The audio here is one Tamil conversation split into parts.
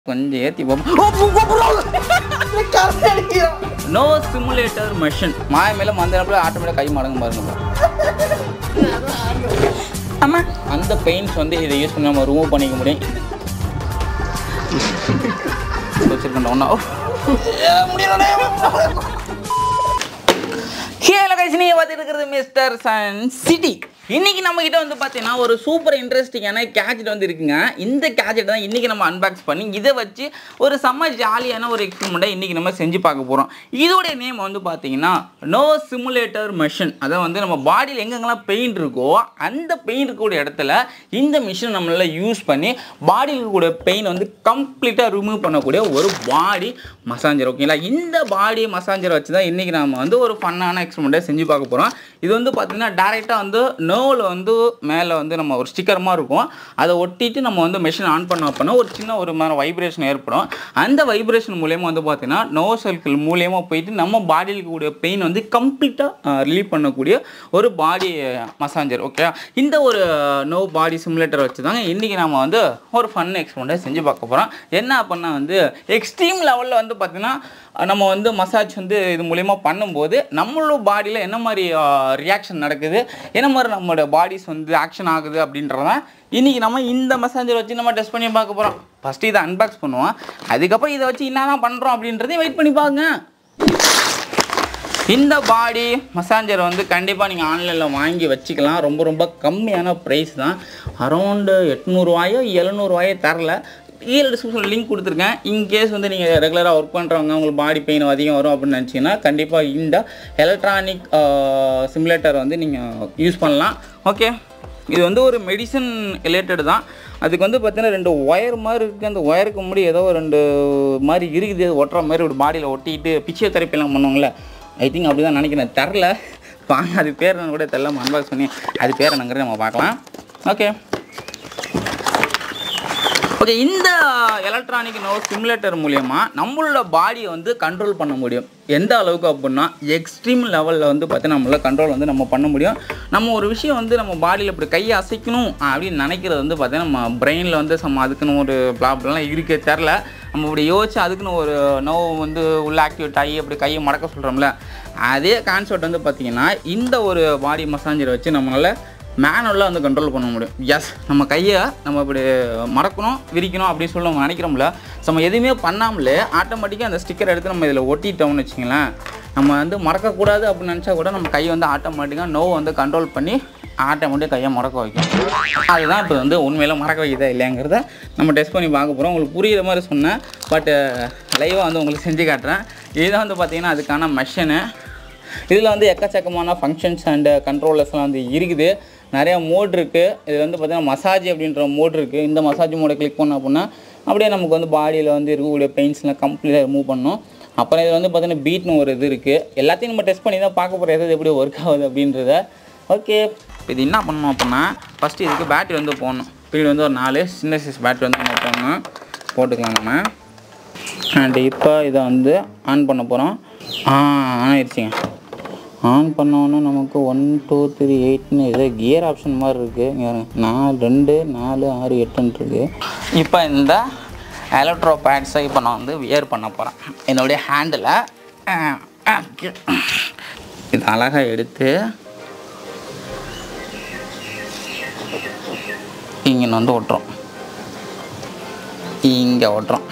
கொஞ்சம் ஏற்றி நோ சிமுலேட்டர் மெஷின் மாய மேலே மந்த ஆட்டோமேட்டிக் கை மடங்கு பாருங்க ஆமாம் அந்த பெயிண்ட்ஸ் வந்து இதை யூஸ் பண்ணி நம்ம ரிமூவ் பண்ணிக்க முடியும் வச்சிருக்கேன் ஒன்றா ஹேல கைஸ் நீங்கள் பார்த்துட்டு இருக்கிறது மிஸ்டர் சன் சிட்டி இன்னைக்கு நம்ம கிட்ட வந்து பார்த்தீங்கன்னா ஒரு சூப்பர் இன்ட்ரெஸ்டிங்கான கேஜெட் வந்து இருக்குங்க இந்த கேஜெட் தான் இன்னைக்கு நம்ம அன்பாக்ஸ் பண்ணி இதை வச்சு ஒரு செம்ம ஜாலியான ஒரு எக்ஸ்பெரிமெண்ட்டை இன்னைக்கு நம்ம செஞ்சு பார்க்க போகிறோம் இதோடைய நேம் வந்து பார்த்தீங்கன்னா நோ சிமுலேட்டர் மெஷின் அதாவது வந்து நம்ம பாடியில் எங்கெங்கெல்லாம் பெயிண்ட் இருக்கோ அந்த பெயிண்ட் இருக்கக்கூடிய இடத்துல இந்த மிஷின் நம்மளால யூஸ் பண்ணி பாடியில் இருக்கக்கூடிய பெயின் வந்து கம்ப்ளீட்டாக ரிமூவ் பண்ணக்கூடிய ஒரு பாடி மசாஞ்சர் ஓகேங்களா இந்த பாடி மசாஞ்சரை வச்சு தான் இன்றைக்கி நம்ம வந்து ஒரு ஃபன்னான எக்ஸ்பெரிமெண்ட்டை செஞ்சு பார்க்க போகிறோம் இது வந்து பார்த்திங்கன்னா டேரெக்டாக வந்து நோவில் வந்து மேலே வந்து நம்ம ஒரு ஸ்டிக்கர் மாதிரி இருக்கும் அதை ஒட்டிட்டு நம்ம வந்து மெஷின் ஆன் பண்ண அப்படின்னா ஒரு சின்ன ஒரு மாதிரி வைப்ரேஷன் ஏற்படும் அந்த வைப்ரேஷன் மூலயமா வந்து பார்த்திங்கன்னா நோ சர்க்கிள் மூலயமா போயிட்டு நம்ம பாடியில் இருக்கக்கூடிய பெயின் வந்து கம்ப்ளீட்டாக ரிலீவ் பண்ணக்கூடிய ஒரு பாடி மசாஞ்சர் ஓகே இந்த ஒரு நோ பாடி சிமுலேட்டர் வச்சு தாங்க இன்றைக்கி நம்ம வந்து ஒரு ஃபன் எக்ஸ்பெரிமெண்ட்டை செஞ்சு பார்க்க போகிறோம் என்ன அப்படின்னா வந்து எக்ஸ்ட்ரீம் லெவலில் வந்து பார்த்திங்கன்னா நம்ம வந்து மசாஜ் வந்து இது மூலயமா பண்ணும்போது நம்மளோட பாடியில் என்ன மாதிரி ரியாக்ஷன் நடக்குது என்ன மாதிரி நம்மளோட பாடிஸ் வந்து ஆக்ஷன் ஆகுது அப்படின்றத இன்றைக்கி நம்ம இந்த மசாஜர் வச்சு நம்ம டெஸ்ட் பண்ணி பார்க்க போகிறோம் ஃபஸ்ட்டு இதை அன்பாக்ஸ் பண்ணுவோம் அதுக்கப்புறம் இதை வச்சு என்ன தான் பண்ணுறோம் அப்படின்றதையும் வெயிட் பண்ணி பாருங்க இந்த பாடி மசாஞ்சர் வந்து கண்டிப்பாக நீங்கள் ஆன்லைனில் வாங்கி வச்சுக்கலாம் ரொம்ப ரொம்ப கம்மியான ப்ரைஸ் தான் அரௌண்டு எட்நூறுவாயோ எழுநூறுவாயோ தரல கீழே டிஸ்கிரிப்ஷன் லிங்க் கொடுத்துருக்கேன் இன்கேஸ் வந்து நீங்கள் ரெகுலராக ஒர்க் பண்ணுறவங்க உங்களுக்கு பாடி பெயின் அதிகம் வரும் அப்படின்னு நினச்சிங்கன்னா கண்டிப்பாக இந்த எலக்ட்ரானிக் சிமுலேட்டர் வந்து நீங்கள் யூஸ் பண்ணலாம் ஓகே இது வந்து ஒரு மெடிசன் ரிலேட்டட் தான் அதுக்கு வந்து பார்த்தீங்கன்னா ரெண்டு ஒயர் மாதிரி இருக்குது அந்த ஒயருக்கு முன்னாடி ஏதோ ஒரு ரெண்டு மாதிரி இருக்குது அது ஒட்டுற மாதிரி ஒரு பாடியில் ஒட்டிட்டு பிச்சை தெரப்பிலாம் பண்ணுவாங்களே ஐ திங்க் அப்படி தான் நினைக்கிறேன் தெரில வாங்க அது பேர் என்னன்னு கூட தெரில அன்பாக்ஸ் பண்ணி அது பேர் என்னங்கிறது நம்ம பார்க்கலாம் ஓகே ஓகே இந்த எலக்ட்ரானிக் நோ சிமுலேட்டர் மூலயமா நம்மளோட பாடியை வந்து கண்ட்ரோல் பண்ண முடியும் எந்த அளவுக்கு அப்படின்னா எக்ஸ்ட்ரீம் லெவலில் வந்து பார்த்தீங்கன்னா நம்மளால் கண்ட்ரோல் வந்து நம்ம பண்ண முடியும் நம்ம ஒரு விஷயம் வந்து நம்ம பாடியில் இப்படி கையை அசைக்கணும் அப்படின்னு நினைக்கிறது வந்து பார்த்தீங்கன்னா நம்ம பிரெயினில் வந்து சம் அதுக்குன்னு ஒரு ப்ராப்ளம்லாம் இருக்கே தெரில நம்ம இப்படி யோசிச்சு அதுக்குன்னு ஒரு நோவு வந்து உள்ள ஆக்டிவேட் ஆகி அப்படி கையை மடக்க சொல்கிறோம்ல அதே கான்செப்ட் வந்து பார்த்திங்கன்னா இந்த ஒரு பாடி மசாஞ்சரை வச்சு நம்மளால் மேனுவலாக வந்து கண்ட்ரோல் பண்ண முடியும் எஸ் நம்ம கையை நம்ம இப்படி மடக்கணும் விரிக்கணும் அப்படின்னு சொல்லி நம்ம நினைக்கிறோம்ல ஸோ நம்ம எதுவுமே பண்ணாமலே ஆட்டோமேட்டிக்காக அந்த ஸ்டிக்கர் எடுத்து நம்ம இதில் ஒட்டிட்டோம்னு வச்சுங்களேன் நம்ம வந்து மறக்கக்கூடாது அப்படின்னு நினச்சா கூட நம்ம கையை வந்து ஆட்டோமேட்டிக்காக நோவை வந்து கண்ட்ரோல் பண்ணி ஆட்டோமேட்டிக் கையை முடக்க வைக்கும் அதுதான் இப்போ வந்து உண்மையில மறக்க வைக்குதா இல்லைங்கிறத நம்ம டெஸ்ட் பண்ணி பார்க்க போகிறோம் உங்களுக்கு புரியுற மாதிரி சொன்னேன் பட்டு லைவாக வந்து உங்களுக்கு செஞ்சு காட்டுறேன் இதுதான் வந்து பார்த்திங்கன்னா அதுக்கான மெஷினு இதில் வந்து எக்கச்சக்கமான ஃபங்க்ஷன்ஸ் அண்டு கண்ட்ரோலர்ஸ்லாம் வந்து இருக்குது நிறையா மோட் இருக்குது இதில் வந்து பார்த்திங்கன்னா மசாஜ் அப்படின்ற மோட் இருக்குது இந்த மசாஜ் மோடை கிளிக் பண்ணோம் அப்படின்னா அப்படியே நமக்கு வந்து பாடியில் வந்து இருக்கக்கூடிய பெயின்ஸ்லாம் கம்ப்ளீட்டாக ரிமூவ் பண்ணணும் அப்புறம் இது வந்து பார்த்திங்கன்னா பீட்னு ஒரு இது இருக்குது எல்லாத்தையும் நம்ம டெஸ்ட் பண்ணி தான் பார்க்க போகிற எது எப்படி ஒர்க் ஆகுது அப்படின்றத ஓகே இது என்ன பண்ணணும் அப்படின்னா ஃபஸ்ட்டு இதுக்கு பேட்டரி வந்து போடணும் ஸ்பீடு வந்து ஒரு நாலு சின்ன சைஸ் பேட்டரி வந்து நம்ம போடணும் போட்டுக்கலாம் நம்ம அண்ட் இப்போ இதை வந்து ஆன் பண்ண போகிறோம் ஆ ஆன் ஆயிடுச்சுங்க ஆன் பண்ணோன்னே நமக்கு ஒன் டூ த்ரீ எயிட்னு ஏதோ கியர் ஆப்ஷன் மாதிரி இருக்குது நாலு ரெண்டு நாலு ஆறு எட்டுன்னு இருக்குது இப்போ இந்த எலக்ட்ரோ பேட்ஸை இப்போ நான் வந்து வியர் பண்ண போகிறேன் என்னுடைய ஹேண்டில் இது அழகாக எடுத்து இங்கே வந்து ஓட்டுறோம் இங்கே ஓட்டுறோம்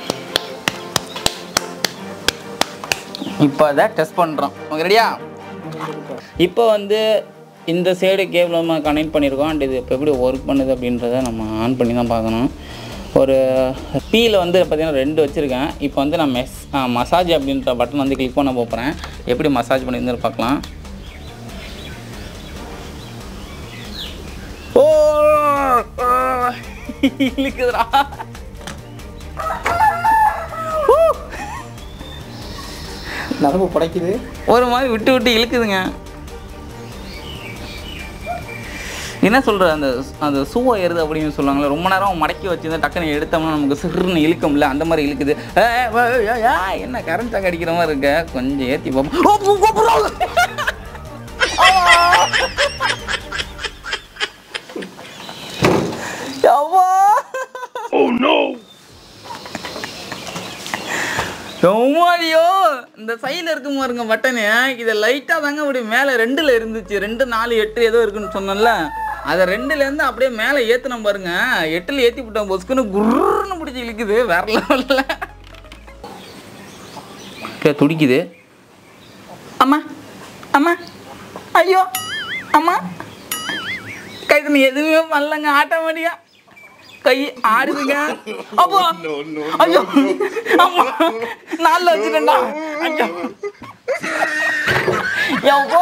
இப்போ அதை டெஸ்ட் பண்ணுறோம் ஓகே ரெடியா இப்போ வந்து இந்த சைடு கேபிள் நம்ம கனெக்ட் பண்ணியிருக்கோம் அண்ட் இது இப்போ எப்படி ஒர்க் பண்ணுது அப்படின்றத நம்ம ஆன் பண்ணி தான் பார்க்கணும் ஒரு பீயில் வந்து பார்த்தீங்கன்னா ரெண்டு வச்சுருக்கேன் இப்போ வந்து நான் மெஸ் மசாஜ் அப்படின்ற பட்டன் வந்து கிளிக் பண்ண போகிறேன் எப்படி மசாஜ் பண்ணியிருந்து பார்க்கலாம் ஓ ஓ, இழுக்குதுடா ஊ. நரம்பு புடைக்குது ஒரு மாதிரி விட்டு விட்டு இழுக்குதுங்க என்ன சொல்ற அந்த அந்த சூவா ஏறுது அப்படின்னு சொல்லுவாங்கல்ல ரொம்ப நேரம் மடக்கி வச்சிருந்தா டக்குன்னு எடுத்தோம்னா நமக்கு சிறுன்னு இழுக்கும்ல அந்த மாதிரி இழுக்குது ஏ, ஏ, ஏ, ஏ, என்ன கரண்ட் ஷாக் அடிக்கிற மாதிரி இருக்க கொஞ்சம் ஏற்றி பார்ப்போம் ஓ, பு, பு, பு, பு. யவ்வா. எம்மாடியோ இந்த சைடில் இருக்கும் பாருங்க பட்டனு இதை லைட்டாக தாங்க அப்படி மேலே ரெண்டில் இருந்துச்சு ரெண்டு நாலு எட்டு ஏதோ இருக்குன்னு சொன்னேன்ல அதை ரெண்டுலேருந்து அப்படியே மேலே ஏற்றினோம் பாருங்க எட்டில் ஏற்றி விட்டோம் பொசுக்குன்னு குருன்னு பிடிச்சி இழுக்குது வேற லெவலில் துடிக்குது அம்மா அம்மா ஐயோ அம்மா கை தண்ணி எதுவுமே பண்ணலங்க ஆட்டோமேட்டிக்கா கை ஆடுதுங்க அப்போ ஐயோ அம்மா நாளில் வச்சுட்டேன்டா ஐயோ எவ்வளோ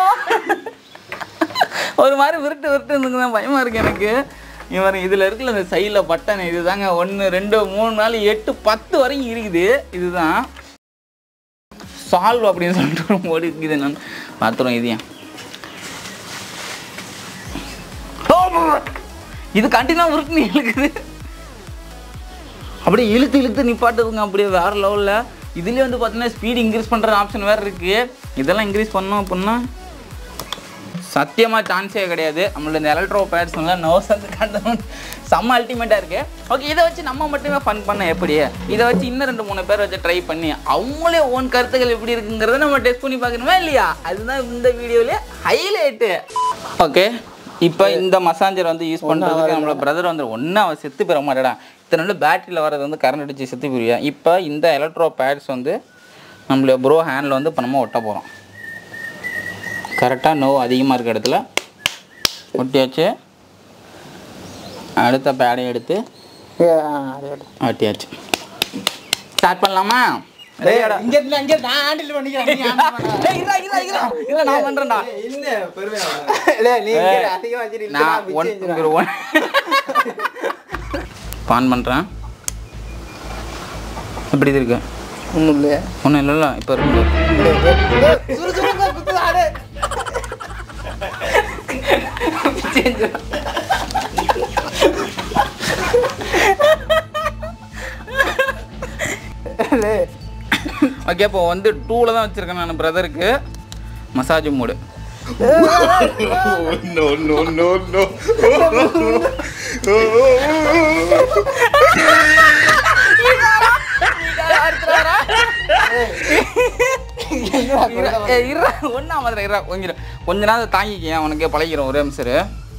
ஒரு மாதிரி விருட்டு விருட்டு இருந்துங்க பயமா இருக்கு எனக்கு இவன் இதுல இருக்குல்ல இந்த சைடில் பட்டன் இதுதாங்க ஒன்று ரெண்டு மூணு நாலு எட்டு பத்து வரைக்கும் இருக்குது இதுதான் சால்வ் அப்படின்னு சொல்லிட்டு ஒரு மோடி இருக்குது நான் பார்த்துருவோம் இது ஏன் இது கண்டினியூ உருட்டு இழுக்குது அப்படியே இழுத்து இழுத்து நிப்பாட்டுதுங்க அப்படியே வேற லெவலில் இதுலேயே வந்து பார்த்தீங்கன்னா ஸ்பீடு இன்க்ரீஸ் பண்ணுற ஆப்ஷன் வேறு இருக்குது இதெல்லாம் இன்க்ரீஸ் பண்ணோம் அப்படின்னா சத்தியமாக சான்ஸே கிடையாது நம்மளோட இந்த எலக்ட்ரோ பேட்ஸ் எல்லாம் நோஸ் வந்து கண்டதும் செம்ம அல்டிமேட்டாக இருக்குது ஓகே இதை வச்சு நம்ம மட்டுமே ஃபன் பண்ண எப்படி இதை வச்சு இன்னும் ரெண்டு மூணு பேர் வச்சு ட்ரை பண்ணி அவங்களே ஓன் கருத்துக்கள் எப்படி இருக்குங்கிறத நம்ம டெஸ்ட் பண்ணி பார்க்கணுமா இல்லையா அதுதான் இந்த வீடியோவிலே ஹைலைட்டு ஓகே இப்போ இந்த மசாஞ்சர் வந்து யூஸ் பண்ணுறதுக்கு நம்மளோட பிரதர் வந்து ஒன்றா அவன் செத்து போயிட மாட்டேடா இத்தனை நாள் பேட்டரியில் வரது வந்து கரண்ட் அடிச்சு செத்து போயிருவியா இப்போ இந்த எலக்ட்ரோ பேட்ஸ் வந்து நம்மளோட ப்ரோ ஹேண்டில் வந்து இப்போ நம்ம ஒட்ட போகிறோம் கரெக்டாக நோ அதிகமாக இருக்க இடத்துல ஒட்டியாச்சு அடுத்த பேடை எடுத்து ஒட்டியாச்சு ஸ்டார்ட் பண்ணலாமா ரெடியாடா? இங்க இருந்து அங்க நான் ஹேண்டில் பண்ணிக்கிறேன் நீ ஏய், இருடா, இருடா, இருடா. இருடா, நான் பண்றேன்டா. என்ன பெருமையா டேய் நீ இங்க அதிகமா வச்சிரு இல்ல நான் நான் ஒன் பிச்சை ஒரு ஒன் பான் பண்ணுறேன் எப்படி இது இருக்கு ஒண்ணும் இல்ல ஒன்றும் இல்லைல்ல இப்போ இருக்கு சுரு சுருங்க குத்து ஆடு ஓகே இப்போ வந்து டூவில் தான் வச்சுருக்கேன் நான் பிரதருக்கு massage mode no, no, no, no. ஒன்றா மாதிரி இரா கொஞ்சம் கொஞ்ச நாள் தாங்கிக்க உனக்கே பழகிறோம் ஒரே நிமிஷம்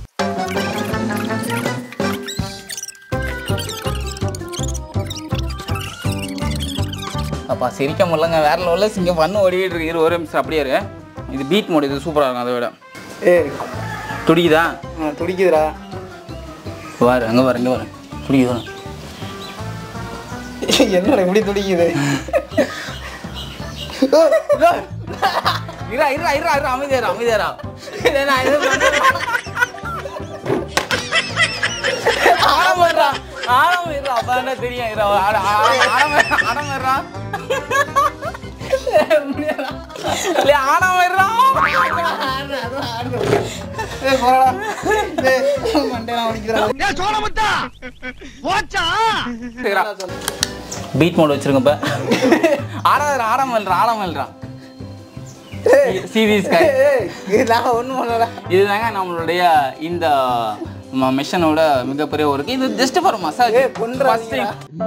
அப்பா சிரிக்க முடியலங்க வேற லெவலில் சிங்கம் பண்ணு ஓடிட்டு இருக்கு இரு ஒரே நிமிஷம் அப்படியே இரு. இது பீட் மோடு இது சூப்பராக இருக்கும் அதை விட ஏய் துடிக்குதா ஆ, துடிக்குதுடா வாரு அங்கே பாரு இங்கே பாரு துடிக்குதா என்னடா இப்படி துடிக்குது இரா இரா இரா இரா அமைதியாரா அமைதியாரா இதை நான் எதுவும் பண்ணல. ஆடம் வர்றா ஆடம் வர்றா அப்ப என்ன தெரியும் இரா ஆடம் ஆடம் ஆடம் வர்றா இல்லை ஆடம் வர்றா ஏய் போடா ஏய் மண்டையெல்லாம் வலிக்குதுடா பீட் மோட் வச்சிருங்க இப்ப ஆடம் ஆடம் வல்றா ஆடம் வல்றா சீரியஸ் ஏய் ஏய் நான் ஒண்ணும் பண்ணலடா இதுதாங்க நம்மளுடைய இந்த மிஷனோட மிகப்பெரிய ஒரு இது ஜஸ்ட் ஃபார் மசாஜ் ஏய், கொன்றாதீங்கடா.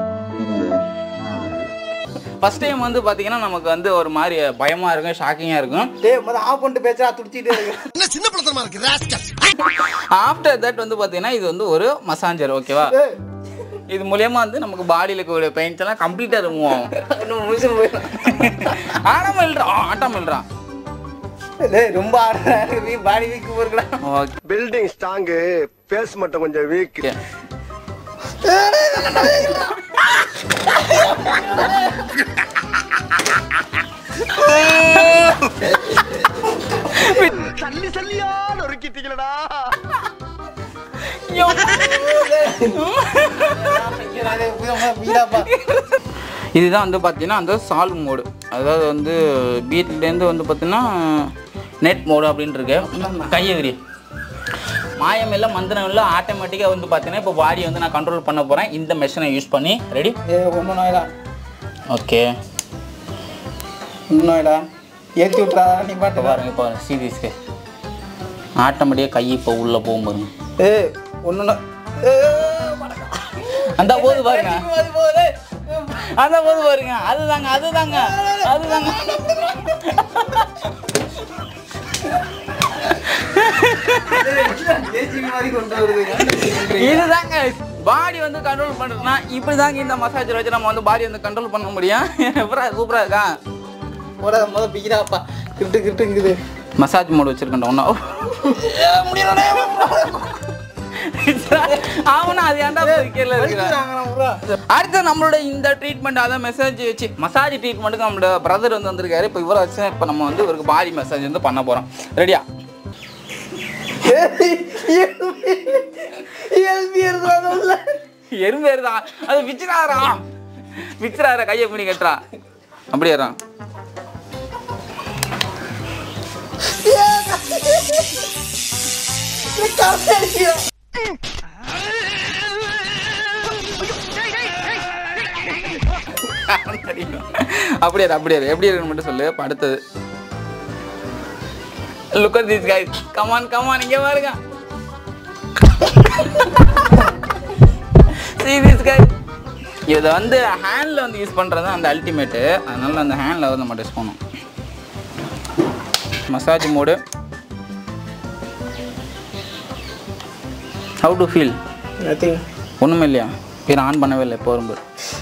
ஃபர்ஸ்ட் டைம் வந்து பார்த்தீங்கன்னா நமக்கு வந்து ஒரு மாதிரி பயமாக இருக்கும் ஷாக்கிங்காக இருக்கும் டேய் முத ஆஃப் பண்ணிட்டு பேசுறா துடிச்சிட்டே இருக்கு என்ன சின்ன பழத்தனமா இருக்கு ராஸ்கல் ஆஃப்டர் தட் வந்து பார்த்தீங்கன்னா இது வந்து ஒரு மசாஞ்சர் ஓகேவா ஏய் இது மூலியமா வந்து நமக்கு பாடியில் இருக்கக்கூடிய பெயிண்ட்ஸ் எல்லாம் கம்ப்ளீட்டாக ரிமூவ் ஆகும் இன்னும் முழுசும் போயிடும் ஆட்டம் எழுறான் ஆட்டம் எழுறான் டேய் ரொம்ப ஆடுறா நீ பாடி வீக் போறடா ஓகே பில்டிங் ஸ்ட்ராங்கு பேஸ் மட்டும் கொஞ்சம் வீக் சல்லி சல்லியா நொறுக்கிட்டீங்களடா வீடாப்பா இதுதான் வந்து பார்த்தீங்கன்னா அந்த சால்வ் மோடு அதாவது வந்து பீட்லேருந்து வந்து பார்த்தீங்கன்னா நெட் மோடு அப்படின்னு இருக்கு கையை விரி மாயம் இல்லை மந்திரம் இல்லை ஆட்டோமேட்டிக்காக வந்து பார்த்தீங்கன்னா இப்போ பாடியை வந்து நான் கண்ட்ரோல் பண்ண போகிறேன் இந்த மெஷினை யூஸ் பண்ணி ரெடி ஏ ஒன்றும் நாயிடா ஓகே ஒன்றும் நாயிடா ஏற்றி விட்றா நீ இப்போ பாட்டு பாருங்க இப்போ சீரியஸ்க்கு ஆட்டோமேட்டிக்காக கை இப்போ உள்ளே போகும் பாருங்க ஏய் ஒன்றும் அந்த போது பாருங்க போது அந்த போது பாருங்க அதுதாங்க அதுதாங்க அதுதாங்க ஜேசிபி மாதிரி கொண்டு வருது இதுதாங்க பாடி வந்து கண்ட்ரோல் பண்ணுறதுனா இப்படி தாங்க இந்த மசாஜ் வச்சு நம்ம வந்து பாடி வந்து கண்ட்ரோல் பண்ண முடியும் எப்பரா சூப்பராக இருக்கா போட முத பிக்கிறாப்பா கிஃப்ட் கிஃப்ட்டுங்குது மசாஜ் மோட் வச்சிருக்கேன் ஒன்றா ஆவனா அது ஏன்டா கீழே இருக்கிற அடுத்து நம்மளோட இந்த ட்ரீட்மெண்ட் அதான் மெசேஜ் வச்சு மசாஜ் ட்ரீட்மெண்ட்டுக்கு நம்மளோட பிரதர் வந்து வந்திருக்காரு இப்போ இவரை வச்சு இப்போ நம்ம வந்து இவருக்கு பாடி மசாஜ் வந்து பண்ண போகிறோம் ரெடியா எறும்பு ஏறுதா அது விச்சிராரா விச்சிரார கையை பிடி கட்டுறா அப்படி ஏறான் அப்படியே இரு, அப்படியே இரு. எப்படி இருக்குன்னு மட்டும் சொல்லு இப்ப அடுத்தது look at this guys come on come on இங்க பாருங்க see this guy இதை வந்து ஹேண்டில் வந்து யூஸ் பண்ணுறது அந்த அல்டிமேட்டு அதனால அந்த ஹேண்டில் வந்து நம்ம டெஸ்ட் பண்ணோம் massage mode how to feel nothing ஒன்றுமே இல்லையா பேர் ஆன் பண்ணவே இல்லை இப்போ வரும்போது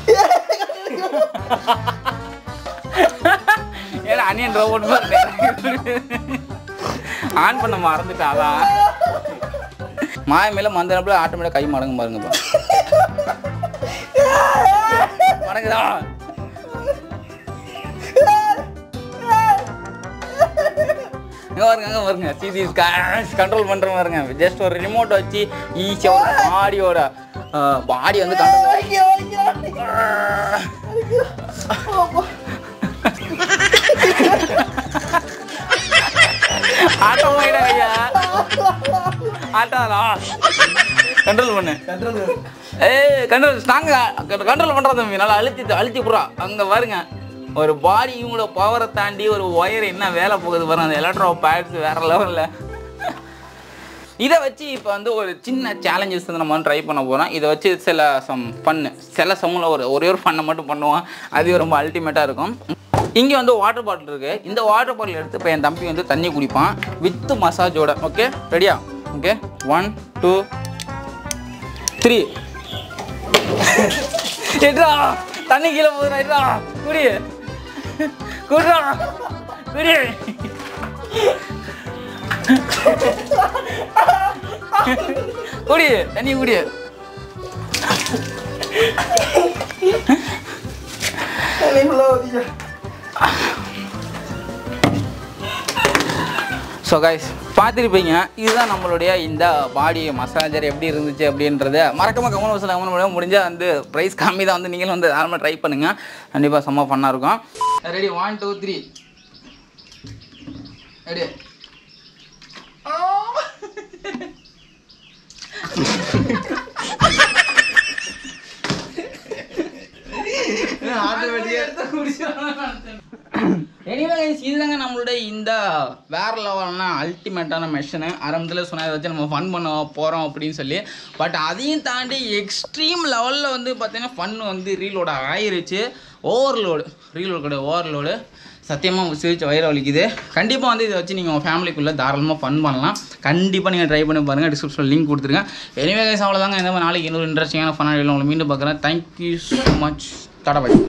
ஏன்னா அனியன் ரோபோட் மாதிரி ஆன் பண்ண மறந்துட்டா அதான் மாய மேல மந்தனப்புல ஆட்டோமேட்டிக் கை மடங்கு பாருங்க மடங்குதா இங்க பாருங்க அங்க பாருங்க சிடிஸ் கண்ட்ரோல் பண்ற பாருங்க ஜஸ்ட் ஒரு ரிமோட் வச்சு ஈஸியா ஒரு பாடியோட பாடி வந்து கண்ட்ரோல் ஆட்டோ போயிடா ஐயா ஆட்டாதா கண்ட்ரோல் பண்ணு ஏய் கண்ட்ரோல் ஸ்ட்ராங்கா கண்ட்ரோல் பண்ணுறா தம்பி நல்லா அழுத்தி அழுத்தி புறா அங்கே பாருங்க ஒரு பாடி இவங்களோட பவரை தாண்டி ஒரு ஒயர் என்ன வேலை போகுது பாருங்க அந்த எலக்ட்ரோ பேட்ஸ் வேற லெவலில் இதை வச்சு இப்போ வந்து ஒரு சின்ன சேலஞ்சஸ் வந்து நம்ம வந்து ட்ரை பண்ண போகிறோம் இதை வச்சு சில சம் ஃபன்னு சில சம்மில் ஒரு ஒரே ஒரு ஃபன்னை மட்டும் பண்ணுவோம் அது ரொம்ப அல்டிமேட்டாக இருக்கும் இங்கே வந்து வாட்டர் பாட்டில் இருக்குது இந்த வாட்டர் பாட்டில் எடுத்து இப்போ என் தம்பி வந்து தண்ணி குடிப்பான் வித் மசாஜோட ஓகே ரெடியா ஓகே ஒன் டூ த்ரீ எட்ரா தண்ணி கீழே போதுடா எட்ரா குடி குடிடா குடி குடி தண்ணி குடி ஸோ கைஸ் பார்த்துருப்பீங்க இதுதான் நம்மளுடைய இந்த பாடி மசாஜர் எப்படி இருந்துச்சு அப்படின்றத மறக்காம கவனம் வசூல் கவனம் பண்ண முடிஞ்சால் வந்து ப்ரைஸ் கம்மி தான் வந்து நீங்களும் வந்து தாராளமாக ட்ரை பண்ணுங்கள் கண்டிப்பாக செம்ம ஃபன்னாக இருக்கும் ready one two three ready anyway இதுதாங்க நம்மளுடைய இந்த வேற லெவல்னா அல்டிமேட்டான மெஷனு ஆரம்பத்தில் சொன்னதை வச்சு நம்ம ஃபன் பண்ண போகிறோம் அப்படின்னு சொல்லி பட் அதையும் தாண்டி எக்ஸ்ட்ரீம் லெவலில் வந்து பார்த்தீங்கன்னா ஃபன் வந்து ரீலோட ஆயிருச்சு ஓவர்லோடு ரீலோடு கிடையாது ஓவர்லோடு சத்தியமாக சிரிச்சு வயிறு வலிக்குது கண்டிப்பாக வந்து இதை வச்சு நீங்கள் உங்கள் ஃபேமிலிக்குள்ளே தாராளமாக ஃபன் பண்ணலாம் கண்டிப்பாக நீங்கள் ட்ரை பண்ணி பாருங்கள் டிஸ்கிரிப்ஷனில் லிங்க் கொடுத்துருக்கேன் எனிவே கைஸ் அவ்வளோதாங்க இந்த மாதிரி நாளைக்கு இன்னொரு இன்ட்ரெஸ்டிங்கான ஃபன் உங்களை மீண்டும் பார்க்குறேன் தேங்க்யூ ஸோ மச் தடவை